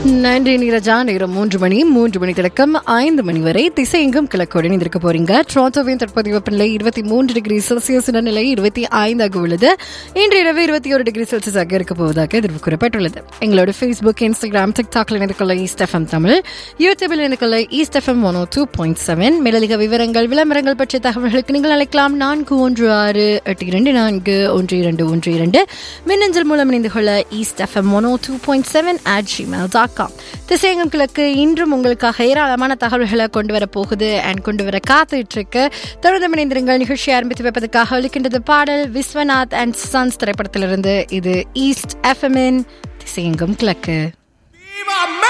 நன்றி நீரஜா நேரம் மூன்று மணி மூன்று மணி தொடக்கம் ஐந்து மணி வரை திசையெங்கும் கிழக்கோடு இணைந்திருக்க போறீங்க டொரண்டோவின் தற்போதைய வெப்பநிலை இருபத்தி மூன்று டிகிரி செல்சியஸ் நிலை இருபத்தி ஐந்தாக உள்ளது இன்று இரவு இருபத்தி ஒரு டிகிரி செல்சியஸாக இருக்க போவதாக எதிர்ப்பு கூறப்பட்டுள்ளது எங்களோட ஃபேஸ்புக் இன்ஸ்டாகிராம் டிக்டாக்ல இணைந்து கொள்ள ஈஸ்ட் எஃப்எம் தமிழ் யூடியூபில் இணைந்து கொள்ள east FM one two point seven மேலதிக விவரங்கள் விளம்பரங்கள் பற்றிய தகவல்களுக்கு நீங்கள் அழைக்கலாம் நான்கு ஒன்று ஆறு எட்டு இரண்டு நான்கு ஒன்று இரண்டு ஒன்று இரண்டு மின்னஞ்சல் மூலம் இணைந்து கொள்ள east FM one two point seven at Gmail dot com திசையங்கம் கிழக்கு இன்றும் உங்களுக்காக ஏராளமான தகவல்களை கொண்டு வர போகுது அண்ட் கொண்டு வர காத்துட்டு இருக்கு தொடர்ந்து இணைந்திருங்கள் நிகழ்ச்சி ஆரம்பித்து வைப்பதற்காக ஒலிக்கின்றது பாடல் விஸ்வநாத் அண்ட் சன்ஸ் திரைப்படத்திலிருந்து இது ஈஸ்ட் எஃப்எம்இன் திசையங்கம் கிழக்கு